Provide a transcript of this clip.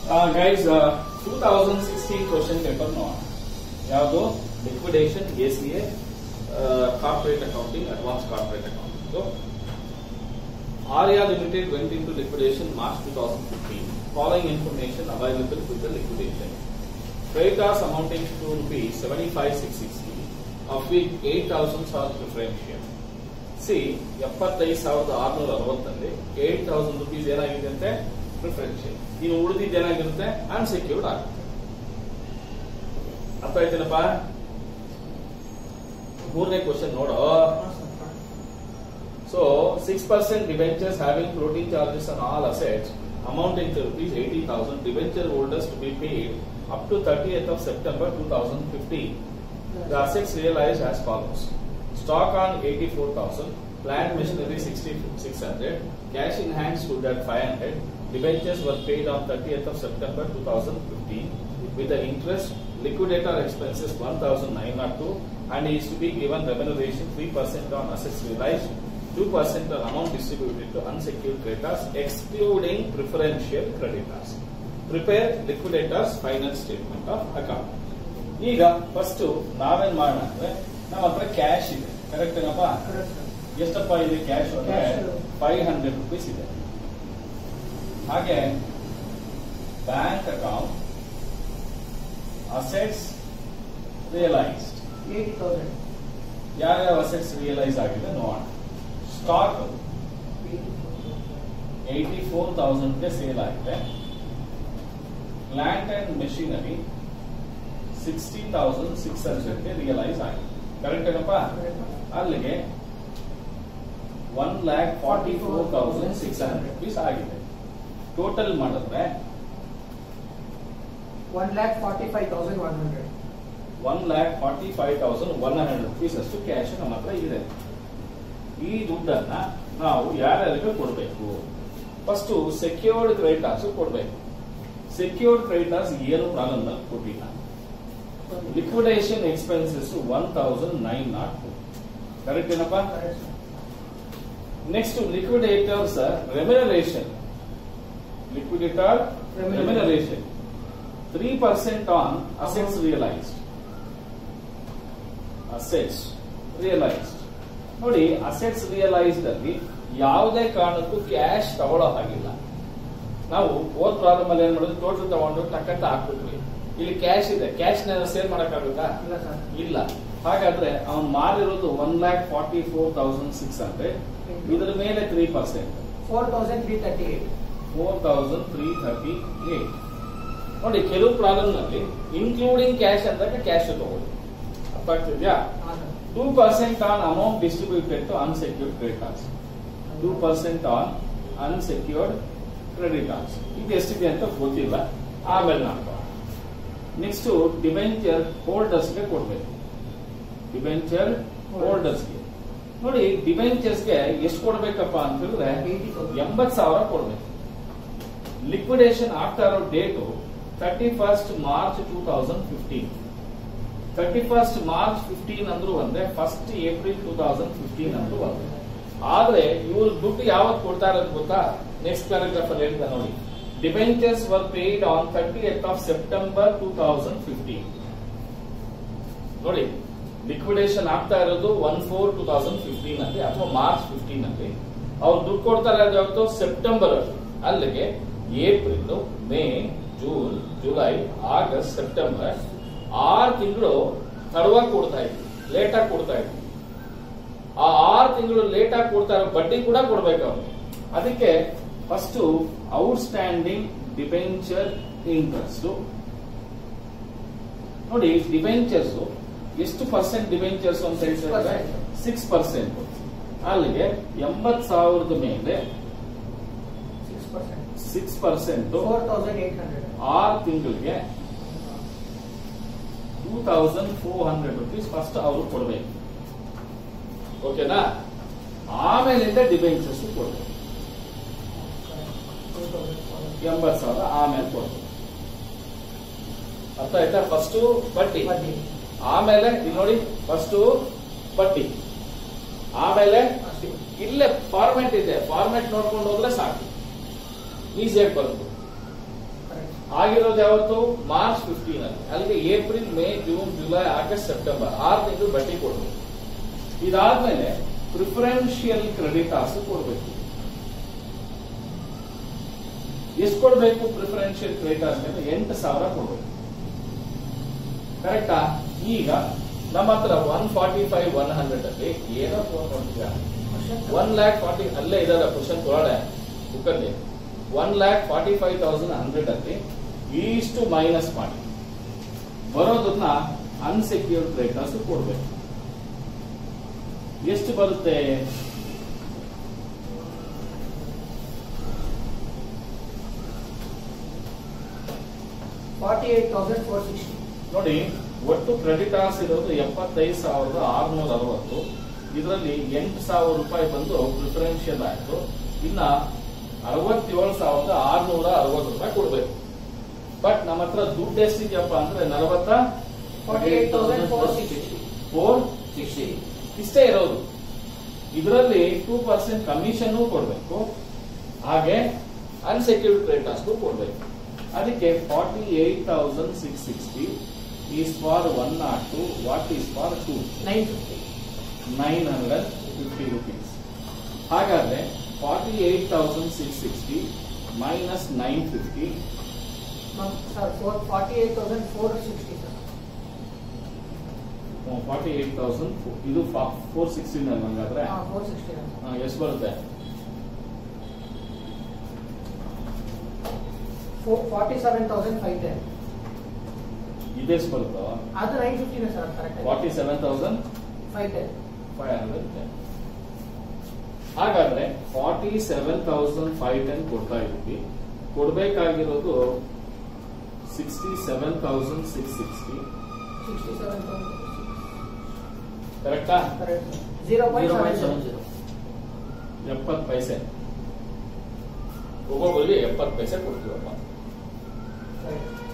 Guys two thousand sixteen question paper ನೋಡೋಣ ಯಾವುದು liquidation A C A corporate accounting advance corporate accounting Arya Limited went into liquidation March 2015. Following information available with the liquidation. Creditors amounting to rupees 75,660, of which 8,000 are preferential. C ಎಪ್ಪತ್ತೈದು ಸಾವಿರದ ಆರ್ನೂರ ಅರವತ್ತಲ್ಲಿ eight thousand rupees ಏನಾಗಿದೆ ಅಂತೆ preferential ಇನ್ನು ಉಳಿದಿದ್ದು ಏನಾಗಿರುತ್ತೆ unsecured ಆಗುತ್ತೆ ಅರ್ಥ ಆಯ್ತೇನಪ್ಪ ಮೂರನೇ ಕ್ವಶನ್ ನೋಡೋ So, 6% debentures having floating charges on all assets amounting to rupees 80,000 debenture holders to be paid up to 30th of September 2015. The assets realized as follows. Stock on 84,000, plant machinery 6600, cash in hand stood at 500, debentures were paid on 30th of September 2015 with the interest, liquidator expenses 1,902 and is to be given remuneration 3% on assets realized 2% on amount distributed to unsecured creditors excluding preferential creditors. Prepare liquidators final statement of account. ಈಗ first ನಾವೇನ್ ಮಾಡೋಣ ಅಂದ್ರೆ ನಮ್ಮ ಹತ್ರ cash ಇದೆ correct ಏನಪ್ಪ ಎಷ್ಟಪ್ಪ ಇದೆ ಕ್ಯಾಶ್ ಅಂದ್ರೆ Cash. ಫೈವ್ ಹಂಡ್ರೆಡ್ ರುಪೀಸ್ ಇದೆ ಹಾಗೆ bank account assets realised eighty thousand ಯಾವ್ಯಾವ ಅಸೆಟ್ಸ್ ರಿಯಲೈಸ್ ಆಗಿದೆ ನೋಡೋಣ ಸ್ಟಾಕ್ ಏಯ್ಟಿ ಫೋರ್ ತೌಸಂಡ್ಗೆ ಸೇಲ್ ಆಗಿದೆ plant and machinery sixty thousand six ಹಂಡ್ರೆಡ್ಗೆ ರಿಯಲೈಸ್ ಆಗಿದೆ ಕರೆಕ್ಟ್ ಏನಪ್ಪ ಅಲ್ಲಿಗೆ one lakh forty four thousand six hundred rupees ಆಗಿದೆ ಟೋಟಲ್ ಮಾಡಿದ್ರೆ one lakh forty five thousand one hundred one lakh forty five thousand one hundred rupees ಅಷ್ಟು cash ನಮ್ಮ ಹತ್ರ ಇದೆ ಈ ದುಡ್ಡನ್ನ ನಾವು ಯಾರ್ಯಾರಿಗೆ ಕೊಡಬೇಕು ಫಸ್ಟ್ ಸೆಕ್ಯೂರ್ಡ್ ಕ್ರೆಡಿಟರ್ಸ್ ಕೊಡಬೇಕು ಸೆಕ್ಯೂರ್ಡ್ ಕ್ರೆಡಿಟರ್ಸ್ ಏನು ಪ್ರಾಬ್ಲಮ್ ಕೊಟ್ಟಿಲ್ಲ liquidation expenses one thousand nine naught two correct ಏನಪ್ಪ next liquidators remuneration liquidator remuneration three percent on assets realised assets realised ನೋಡಿ ಅಸೆಟ್ಸ್ ರಿಯಲೈಸ್ಡ್ ಅಲ್ಲಿ ಯಾವುದೇ ಕಾರಣಕ್ಕೂ ಕ್ಯಾಶ್ ತಗೊಳ್ಳೋ ಹಾಗಿಲ್ಲ ನಾವು ಹೋದ್ ಪ್ರಾಬ್ಲಮ್ ಅಲ್ಲಿ ಏನ್ ಮಾಡಿದ್ವಿ ಟೋಟಲ್ ತಗೊಂಡು ಟಕ್ಕಂತ ಹಾಕ್ಬಿಟ್ವಿ ಇಲ್ಲಿ ಕ್ಯಾಶ್ ಇದೆ ಕ್ಯಾಶ್ ನ ಸೇಲ್ ಮಾಡಕ್ಕಾಗುತ್ತಾ ಇಲ್ಲ ಸರ್ ಇಲ್ಲ ಹಾಗಾದ್ರೆ ಅವನ್ ಮಾರಿರೋದು one lakh forty four thousand six hundred ಇದರ ಮೇಲೆ three percent four thousand three thirty eight four thousand three thirty eight ನೋಡಿ ಕೆಲವು ಪ್ರಾಬ್ಲಮ್ ನಲ್ಲಿ ಇನ್ಕ್ಲೂಡಿಂಗ್ ಕ್ಯಾಶ್ ಅಂದಾಗ ಕ್ಯಾಶ್ ತಗೊಳ್ಳಿ ಅರ್ಥ ಆಗ್ತಿದ್ಯಾ ಹಾಂ sir two percent on amount distributed to unsecured creditors two percent on unsecured creditors ಇದು ಎಷ್ಟಿದೆ ಅಂತ ಗೊತ್ತಿಲ್ಲ ಆಮೇಲೆ ಮಾಡ್ಕೊ ನೆಕ್ಸ್ಟ್ ಡಿಬೆಂಚರ್ ಹೋಲ್ಡರ್ಸ್ಗೆ ಕೊಡ್ಬೇಕು ಡಿಬೆಂಚರ್ ಹೋಲ್ಡರ್ಸ್ಗೆ ನೋಡಿ ಡಿಬೆಂಚರ್ಸ್ಗೆ ಎಷ್ಟು ಕೊಡ್ಬೇಕಪ್ಪ ಅಂತ ಹೇಳಿದ್ರೆ ಏಯ್ಟಿ ತೌಸಂಡ್ ಎಂಬತ್ ಸಾವಿರ ಕೊಡ್ಬೇಕು ಲಿಕ್ವಿಡೇಷನ್ ಆಗ್ತಾ ಇರೋ date thirty first March two thousand fifteen thirty first March fifteen ಅಂದ್ರೂ ಒಂದೇ first April two thousand fifteen ಅಂದ್ರೂ ಒಂದೇ ಆದ್ರೆ ಇವ್ರು ದುಡ್ಡು ಯಾವತ್ತು ಕೊಡ್ತಾ ಇರೋದು ಗೊತ್ತಾ ನೆಕ್ಸ್ಟ್ ಪ್ಯಾರಾಗ್ರಾಫ್ ಅಲ್ಲಿ ಹೇಳ್ತಾ ನೋಡಿ debentures were paid on thirtieth of September two thousand fifteen ನೋಡಿ ಲಿಕ್ವಿಡೇಷನ್ ಆಗ್ತಾ ಇರೋದು one four two thousand fifteen ಅಲ್ಲಿ ಅಥವಾ ಮಾರ್ಚ್ ಫಿಫ್ಟೀನ್ ಅಲ್ಲಿ ಅವ್ರು ದುಡ್ಡು ಕೊಡ್ತಾ ಇರೋದು ಯಾವತ್ತು ಸೆಪ್ಟೆಂಬರ್ ಅಲ್ಲಿ ಅಲ್ಲಿಗೆ April May June July August September ಆರು ತಿಂಗಳು ತಡವಾಗಿ ಕೊಡ್ತಾ ಇದ್ವಿ ಲೇಟ್ ಆಗಿ ಕೊಡ್ತಾ ಇದ್ವಿ ಆ ಆರು ತಿಂಗಳು ಲೇಟ್ ಆಗಿ ಕೊಡ್ತಾ ಇರೋ ಬಡ್ಡಿ ಕೂಡ ಕೊಡ್ಬೇಕು ಅವ್ರಿಗೆ ಅದಕ್ಕೆ first outstanding debenture interest ನೋಡಿ ಡಿಬೆಂಚರ್ಸ್ ಎಷ್ಟು ಪರ್ಸೆಂಟ್ ಡಿಬೆಂಚರ್ಸ್ ಅಂತ ಹೇಳ್ತಾರೆ ಸಿಕ್ಸ್ ಪರ್ಸೆಂಟ್ ಅಲ್ಲಿಗೆ ಎಂಬತ್ ಸಾವಿರದ ಮೇಲೆ six percent six percent four thousand eight hundred ಆರು ತಿಂಗಳಿಗೆ two thousand four hundred rupees first ಅವರು ಕೊಡ್ಬೇಕು ಓಕೆನಾ ಆಮೇಲಿಂದ ಡಿಬೆಂಚರ್ಸ್ ಕೊಡ್ಬೇಕು ಟೂ ತೌಸಂಡ್ ಎಂಬತ್ ಸಾವಿರ ಆಮೇಲೆ ಕೊಡ್ಬೇಕು ಅರ್ಥ ಆಯ್ತಾ ಫಸ್ಟ್ ಬಡ್ಡಿ ಬಡ್ಡಿ ಆಮೇಲೆ ಇಲ್ಲಿ ನೋಡಿ ಫಸ್ಟ್ ಬಡ್ಡಿ ಆಮೇಲೆ ಅಷ್ಟೇ ಇಲ್ಲೇ ಫಾರ್ಮೆಟ್ ಇದೆ ಫಾರ್ಮೆಟ್ ನೋಡ್ಕೊಂಡು ಹೋದ್ರೆ ಸಾಕು ಈಸಿಯಾಗಿ ಬರುತ್ತೆ ಕರೆಕ್ಟ್ ಆಗಿರೋದು ಯಾವತ್ತು ಮಾರ್ಚ್ ಫಿಫ್ಟೀನ್ ಅಲ್ಲಿ ಅಲ್ಲಿಗೆ April May June July August September ಆರು ತಿಂಗಳು ಬಡ್ಡಿ ಕೊಡಬೇಕು ಇದಾದ್ಮೇಲೆ ಪ್ರಿಫರೆನ್ಷಿಯಲ್ ಕ್ರೆಡಿಟಾರ್ಸ್ ಕೊಡಬೇಕು ಎಷ್ಟು ಕೊಡಬೇಕು ಪ್ರಿಫರೆನ್ಷಿಯಲ್ ಕ್ರೆಡಿಟಾರ್ಸ್ ಮೇಲೆ ಎಂಟು ಸಾವಿರ ಕೊಡಬೇಕು ಕರೆಕ್ಟಾ ಈಗ ನಮ್ಮ ಹತ್ರ one forty five one hundred ಅಲ್ಲಿ ಏನೋ ಫೋನ್ ಮಾಡ್ತೀರಾ ಒನ್ ಲ್ಯಾಕ್ ಫಾರ್ಟಿ ಅಲ್ಲೇ ಇದಲ್ಲ ಕ್ವಶನ್ ಕೊಡೋಣ ಬುಕ್ಕಲ್ಲಿ one lakh forty five thousand hundred ಅಲ್ಲಿ ಇಷ್ಟು ಮೈನಸ್ ಮಾಡಿ ಬರೋದನ್ನ ಅನ್ಸೆಕ್ಯೂರ್ಡ್ ಕ್ರೆಡಿಟರ್ಸ್ ಕೊಡ್ಬೇಕು ಎಷ್ಟು ಬರುತ್ತೆ forty eight thousand four sixty ನೋಡಿ ಒಟ್ಟು ಕ್ರೆಡಿಟಾರ್ಸ್ ಇರೋದು ಎಪ್ಪತ್ತೈದು ಸಾವಿರದ ಆರ್ನೂರ ಅರವತ್ತು ಇದರಲ್ಲಿ ಎಂಟು ಸಾವಿರ ರೂಪಾಯಿ ಬಂದು ಪ್ರಿಫರೆನ್ಷಿಯಲ್ ಆಯ್ತು ಇನ್ನ ಅರವತ್ತೇಳು ಸಾವಿರದ ಆರ್ನೂರ ಅರವತ್ತು ರೂಪಾಯಿ ಕೊಡ್ಬೇಕು ಬಟ್ ನಮ್ಮ ಹತ್ರ ದುಡ್ಡು ಎಷ್ಟಿದೆಯಪ್ಪ ಅಂದ್ರೆ ನಲವತ್ತ forty eight thousand four sixty four sixty ಇಷ್ಟೇ ಇರೋದು ಇದರಲ್ಲಿ ಟೂ ಪರ್ಸೆಂಟ್ ಕಮಿಷನ್ ಕೊಡಬೇಕು ಹಾಗೆ ಅನ್ಸೆಕ್ಯೂರ್ಡ್ ಕ್ರೆಡಿಟರ್ಸ್ ಕೊಡಬೇಕು ಅದಕ್ಕೆ forty eight thousand six sixty is for one not two what is for two nine fifty nine hundred fifty rupees ಹಾಗಾದ್ರೆ forty eight thousand six sixty minus nine fifty sir four forty eight thousand four sixty sir forty eight thousand ಇದು four sixteen ಅಲ್ಲಿ ಹಂಗಾದ್ರೆ ಹಾಂ four sixty ಆ, ಎಷ್ಟು ಬರುತ್ತೆ four forty seven thousand five ten ಇದೆಷ್ಟು ಬರುತ್ತೋ ಅದು ನೈನ್ ಫಿಫ್ಟಿನೇ sir correct forty seven thousand five ten five hundred ಹಾಗಾದ್ರೆ forty seven thousand five ten ಕೊಡ್ತಾ ಇದ್ವಿ ಕೊಡ್ಬೇಕಾಗಿರೋದು sixty seven thousand six sixty sixty seven thousand ಕರೆಕ್ಟಾ correct zero point seven zero ಎಪ್ಪತ್ತು ಪೈಸೆ ಒಬ್ಬೊಬ್ಬರಿಗೆ ಎಪ್ಪತ್ತು ಪೈಸೆ ಕೊಡ್ತೀವಪ್ಪ ಕರೆಕ್ಟ್